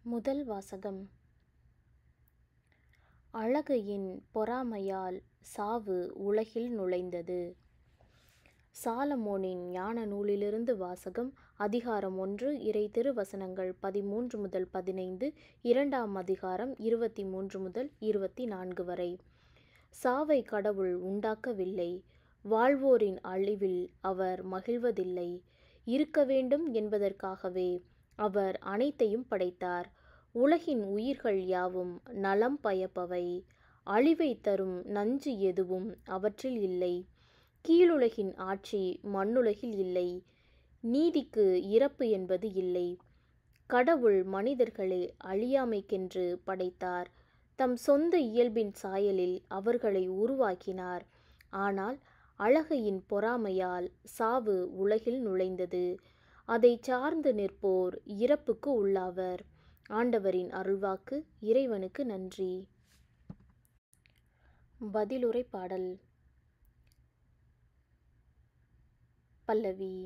முதல் வாசகம் அழகையின் பொறாமையால் சாவு உலகில் நுழைந்தது. சாலமோனின் ஞான நூலிலிருந்து வாசகம் அதிகாரம் ஒன்று இறை திருவசனங்கள் பதிமூன்று முதல் பதினைந்து இரண்டாம் அதிகாரம் இருபத்தி மூன்று முதல் இருபத்தி நான்கு வரை. சாவை கடவுள் உண்டாக்கவில்லை. வாழ்வோரின் அழிவில் அவர் மகிழ்வதில்லை. இருக்க வேண்டும் என்பதற்காகவே அவர் அனைத்தையும் படைத்தார். உலகின் உயிர்கள் யாவும் நலம் பயப்பவை. அழிவைத் தரும் நஞ்சு எதுவும் அவற்றில் இல்லை. கீழுலகின் ஆட்சி மண்ணுலகில் இல்லை. நீதிக்கு இறப்பு என்பது இல்லை. கடவுள் மனிதர்களை அழியாமைக்கென்று படைத்தார். தம் சொந்த இயல்பின் சாயலில் அவர்களை உருவாக்கினார். ஆனால் அழகையின் பொறாமையால் சாவு உலகில் நுழைந்தது. அதைச் சார்ந்து நிற்போர் இறப்புக்கு உள்ளாவர். ஆண்டவரின் அருள்வாக்கு இறைவனுக்கு நன்றி. பதிலுரை பாடல் பல்லவி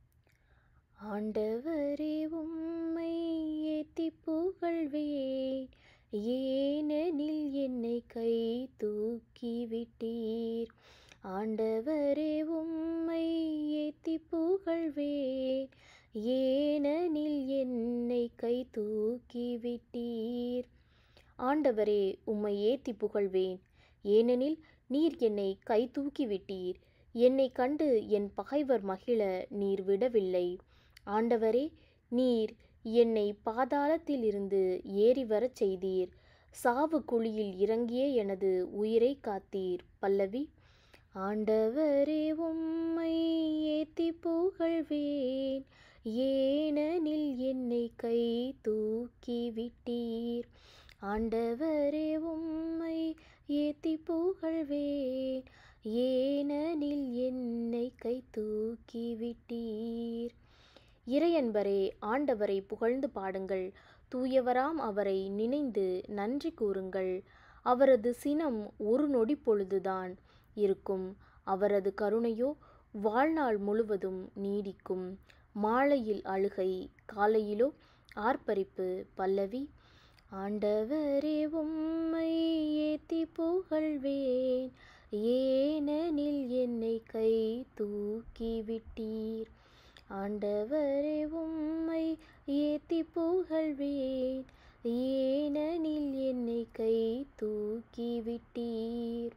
ஆண்டவரே உம்மை ஏத்திப் புகழ்வேன் ஏனெனில் என்னை கை தூக்கிவிட்டீர். ஆண்டவரே உம்மை ஏத்திப் புகழ்வேன் ஏனெனில் என்னை கை தூக்கிவிட்டீர். ஆண்டவரே உம்மை ஏத்திப் புகழ்வேன் ஏனெனில் நீர் என்னை கை தூக்கிவிட்டீர். என்னைக் கண்டு என் பகைவர் மகிழ நீர் விடவில்லை. ஆண்டவரே நீர் என்னைப் பாதாளத்திலிருந்து ஏறிவரச் செய்தீர். சாவுக் குழியில் இறங்கிய எனது உயிரைக் காத்தீர். பல்லவி ஆண்டவரே உம்மை ஏத்திப் புகழ்வேன் ஏனெனில் என்னை கை தூக்கிவிட்டீர். ஆண்டவரே உம்மை ஏத்திப் புகழ்வேன் ஏனெனில் என்னை கை தூக்கிவிட்டீர். இறையன்பரே ஆண்டவரைப் புகழ்ந்து பாடுங்கள். தூயவராம் அவரை நினைந்து நன்றி கூறுங்கள். அவரது சினம் ஒரு நொடிப்பொழுதுதான் இருக்கும். அவரது கருணையோ வாழ்நாள் முழுவதும் நீடிக்கும். மாலையில் அழுகை காலையிலோ ஆர்ப்பரிப்பு. பல்லவி ஆண்டவரே உம்மை ஏத்திப் புகழ்வேன் ஏனெனில் என்னை கை தூக்கிவிட்டீர். ஆண்டவரே உம்மை ஏத்திப் புகழ்வேன் ஏனெனில் என்னை கை தூக்கிவிட்டீர்.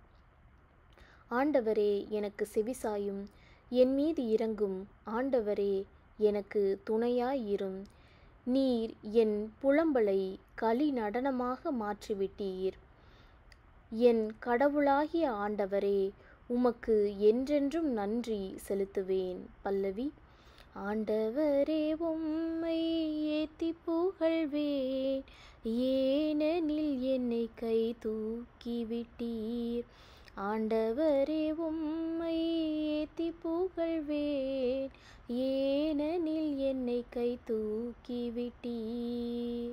ஆண்டவரே எனக்குச் செவிசாயும். என்மீது இரங்கும். ஆண்டவரே எனக்குத் துணையாயிரும். நீர் என் புலம்பலைக் களி நடனமாக மாற்றிவிட்டீர். என் கடவுளாகிய ஆண்டவரே உமக்கு என்றென்றும் நன்றி செலுத்துவேன். பல்லவி ஆண்டவரே உம்மை ஏத்திப் புகழ்வேன் ஏனெனில் என்னை கை தூக்கிவிட்டீர். ஆண்டவரே உம்மை ஏத்திப் புகழ்வேன் ஏனெனில் என்னை கை தூக்கிவிட்டீர்.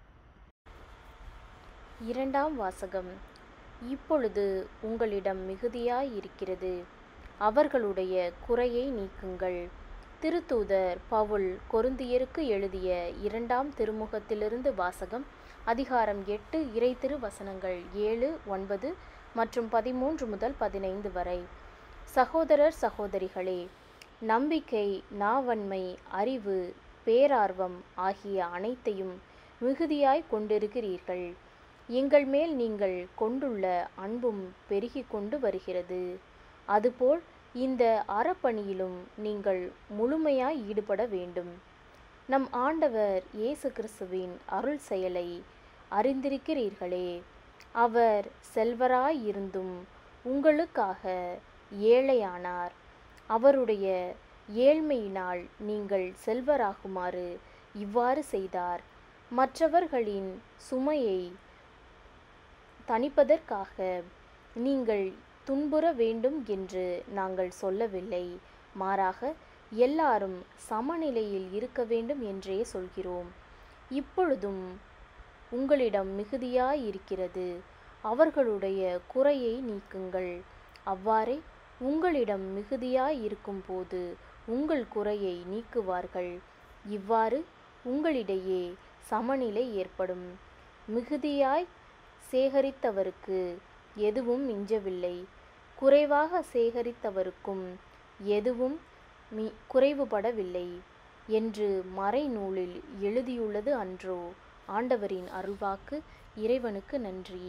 இரண்டாம் வாசகம் இப்பொழுது உங்களிடம் மிகுதியாய் இருக்கிறது. அவர்களுடைய குறையை நீக்குங்கள். திருத்தூதர் பவுல் கொரிந்தியருக்கு எழுதிய இரண்டாம் திருமுகத்திலிருந்து வாசகம் அதிகாரம் எட்டு இறை திருவசனங்கள் ஏழு ஒன்பது மற்றும் பதிமூன்று முதல் பதினைந்து வரை. சகோதரர் சகோதரிகளே நம்பிக்கை நாவன்மை அறிவு பேரார்வம் ஆகிய அனைத்தையும் மிகுதியாய்க் கொண்டிருக்கிறீர்கள். எங்கள் மேல் நீங்கள் கொண்டுள்ள அன்பும் பெருகிக் கொண்டு வருகிறது. அதுபோல் இந்த அறப்பணியிலும் நீங்கள் முழுமையாய் ஈடுபட வேண்டும். நம் ஆண்டவர் இயேசு கிறிஸ்துவின் அருள் செயலை அறிந்திருக்கிறீர்களே. அவர் செல்வராய் இருந்தும் உங்களுக்காக ஏழையானார். அவருடைய ஏழ்மையினால் நீங்கள் செல்வராகுமாறு இவ்வாறு செய்தார். மற்றவர்களின் சுமையைத் தணிப்பதற்காக நீங்கள் துன்புற வேண்டும் என்று நாங்கள் சொல்லவில்லை. மாறாக எல்லாரும் சமநிலையில் இருக்க வேண்டும் என்றே சொல்கிறோம். இப்பொழுதும் உங்களிடம் மிகுதியாய் இருக்கிறது. அவர்களுடைய குறையை நீக்குங்கள். அவ்வாறே உங்களிடம் மிகுதியாய் இருக்கும்போது உங்கள் குறையை நீக்குவார்கள். இவ்வாறு உங்களிடையே சமநிலை ஏற்படும் மிகுதியாய் சேகரித்தவருக்கு எதுவும் மிஞ்சவில்லை குறைவாக சேகரித்தவருக்கும் எதுவும் மி குறைவுபடவில்லை என்று மறைநூலில் எழுதியுள்ளது அன்றோ ஆண்டவரின் அருள்வாக்கு இறைவனுக்கு நன்றி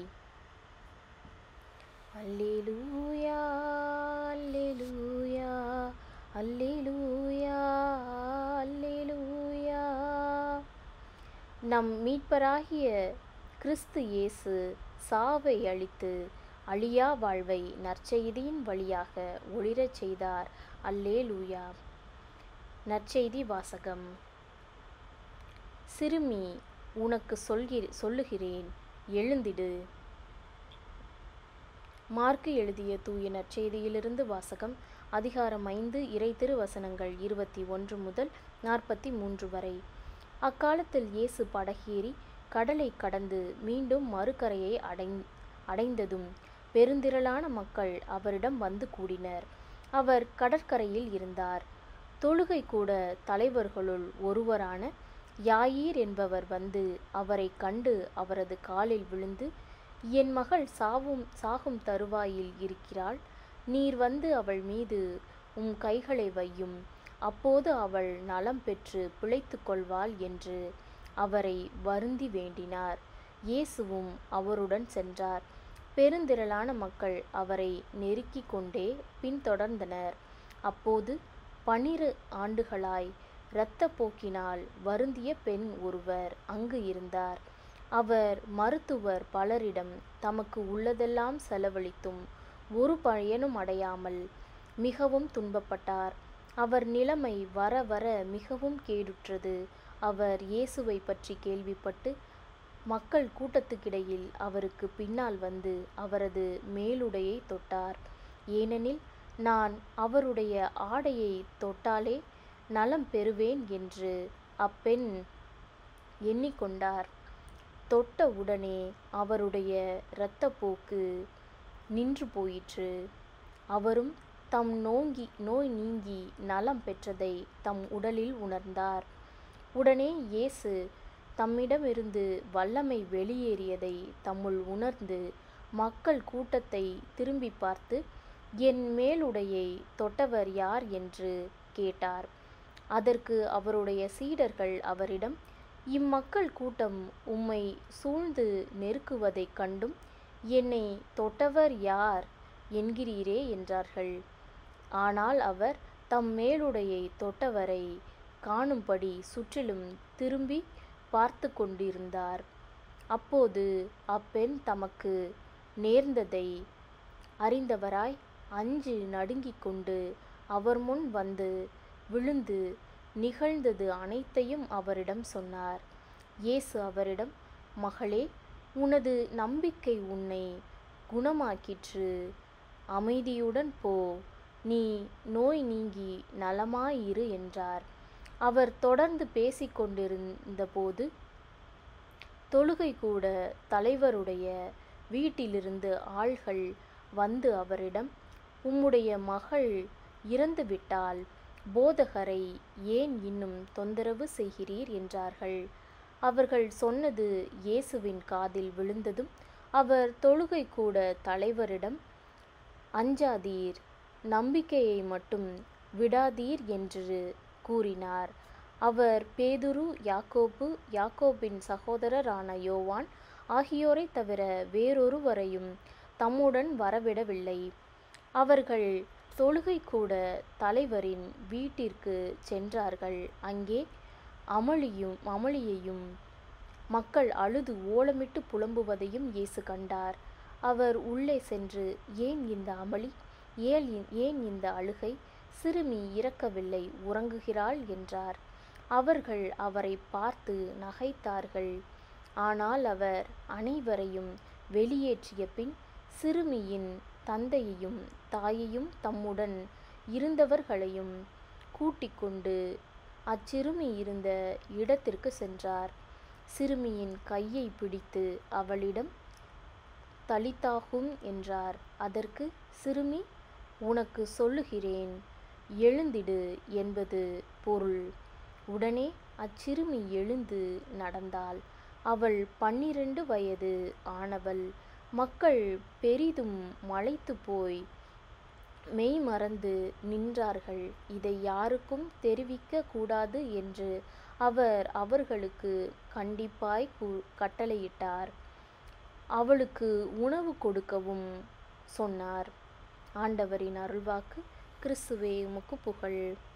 அல்லேலூயா அல்லேலூயா அல்லேலூயா அல்லேலூயா நம் மீட்பராகிய கிறிஸ்து இயேசு சாவை அழித்து அழியா வாழ்வை நற்செய்தியின் வழியாக ஒளிரச் செய்தார் அல்லேலூயா நற்செய்தி வாசகம் சிறுமி உனக்கு சொல்கிற் சொல்லுகிறேன் எழுந்திடு மார்க்கு எழுதிய தூய நற்செய்தியிலிருந்து வாசகம் அதிகாரம் ஐந்து இறை திருவசனங்கள் இருபத்தி ஒன்று முதல் நாற்பத்தி மூன்று வரை அக்காலத்தில் இயேசு படகேறி கடலை கடந்து மீண்டும் மறுகரையை அடை அடைந்ததும் பெருந்திரளான மக்கள் அவரிடம் வந்து கூடினர் அவர் கடற்கரையில் இருந்தார் தொழுகை கூட தலைவர்களுள் ஒருவரான யாயீர் என்பவர் வந்து அவரை கண்டு அவரது காலில் விழுந்து என் மகள் சாவும் சாகும் தருவாயில் இருக்கிறாள் நீர் வந்து அவள் மீது உம் கைகளை வையும் அப்போது அவள் நலம் பெற்று பிழைத்து கொள்வாள் என்று அவரை வருந்தி வேண்டினார் இயேசுவும் அவருடன் சென்றார் பெருந்திரளான மக்கள் அவரை நெருக்கிக் கொண்டே பின்தொடர்ந்தனர் அப்போது பனிரு ஆண்டுகளாய் இரத்த போக்கினால் வருந்திய பெண் ஒருவர் அங்கு இருந்தார் அவர் மருத்துவர் பலரிடம் தமக்கு உள்ளதெல்லாம் செலவழித்தும் ஒரு பயனும் அடையாமல் மிகவும் துன்பப்பட்டார் அவர் நிலைமை வர வர மிகவும் கேடுற்றது அவர் இயேசுவை பற்றி கேள்விப்பட்டு மக்கள் கூட்டத்துக்கிடையில் அவருக்கு பின்னால் வந்து அவரது மேலுடையை தொட்டார் ஏனெனில் நான் அவருடைய ஆடையை தொட்டாலே நலம் பெறுவேன் என்று அப்பெண் எண்ணிக்கொண்டார் தொட்ட உடனே அவருடைய இரத்தப்போக்கு நின்று போயிற்று அவரும் தம் நோங்கி நோய் நீங்கி நலம் பெற்றதை தம் உடலில் உணர்ந்தார் உடனே இயேசு தம்மிடமிருந்து வல்லமை வெளியேறியதை தம்முள் உணர்ந்து மக்கள் கூட்டத்தை திரும்பி பார்த்து என் மேலுடையை தொட்டவர் யார் என்று கேட்டார் அதற்கு அவருடைய சீடர்கள் அவரிடம் இம்மக்கள் கூட்டம் உம்மை சூழ்ந்து நெருக்குவதைக் கண்டும் என்னை தொட்டவர் யார் என்கிறீரே என்றார்கள் ஆனால் அவர் தம் மேலுடையை தொட்டவரை காணும்படி சுற்றிலும் திரும்பி பார்த்து கொண்டிருந்தார் அப்போது அப்பெண் தமக்கு நேர்ந்ததை அறிந்தவராய் அஞ்சு நடுங்கிக் கொண்டு அவர் முன் வந்து விழுந்து நிகழ்ந்தது அனைத்தையும் அவரிடம் சொன்னார் இயேசு அவரிடம் மகளே உனது நம்பிக்கை உன்னை குணமாக்கிற்று அமைதியுடன் போ நீ நோய் நீங்கி நலமாயிரு என்றார் அவர் தொடர்ந்து பேசிக்கொண்டிருந்த போது தொழுகை கூட தலைவருடைய வீட்டிலிருந்து ஆள்கள் வந்து அவரிடம் உம்முடைய மகள் இறந்துவிட்டால் போதகரை ஏன் இன்னும் தொந்தரவு செய்கிறீர் என்றார்கள் அவர்கள் சொன்னது இயேசுவின் காதில் விழுந்ததும் அவர் தொழுகை கூட தலைவரிடம் அஞ்சாதீர் நம்பிக்கையை மட்டும் விடாதீர் என்று கூறினார் அவர் பேதுரு யாக்கோபு யாக்கோபின் சகோதரரான யோவான் ஆகியோரை தவிர வேறொருவரையும் தம்முடன் வரவிடவில்லை அவர்கள் தொழுகை கூட தலைவரின் வீட்டிற்கு சென்றார்கள் அங்கே அமளியும் அமளியையும் மக்கள் அழுது ஓலமிட்டு புலம்புவதையும் இயேசு கண்டார் அவர் உள்ளே சென்று ஏன் இந்த அமளி ஏன் இ- ஏன் இந்த அழுகை சிறுமி இறக்கவில்லை உறங்குகிறாள் என்றார் அவர்கள் அவரை பார்த்து நகைத்தார்கள் ஆனால் அவர் அனைவரையும் வெளியேற்றிய பின் சிறுமியின் தந்தையையும் தாயையும் தம்முடன் இருந்தவர்களையும் கூட்டிக் கொண்டு அச்சிறுமி இருந்த இடத்திற்கு சென்றார் சிறுமியின் கையை பிடித்து அவளிடம் தலித்தாகும் என்றார் அதற்கு சிறுமி உனக்கு சொல்லுகிறேன் எழுந்திடு என்பது பொருள் உடனே அச்சிறுமி எழுந்து நடந்தாள் அவள் பன்னிரண்டு வயது ஆனவள் மக்கள் பெரிதும் மலைத்து போய் மெய் மறந்து நின்றார்கள் இதை யாருக்கும் தெரிவிக்க கூடாது என்று அவர் அவர்களுக்கு கண்டிப்பாய் கட்டளையிட்டார் அவளுக்கு உணவு கொடுக்கவும் சொன்னார் ஆண்டவரின் அருள்வாக்கு கிறிஸ்துவே உமக்கு புகழ்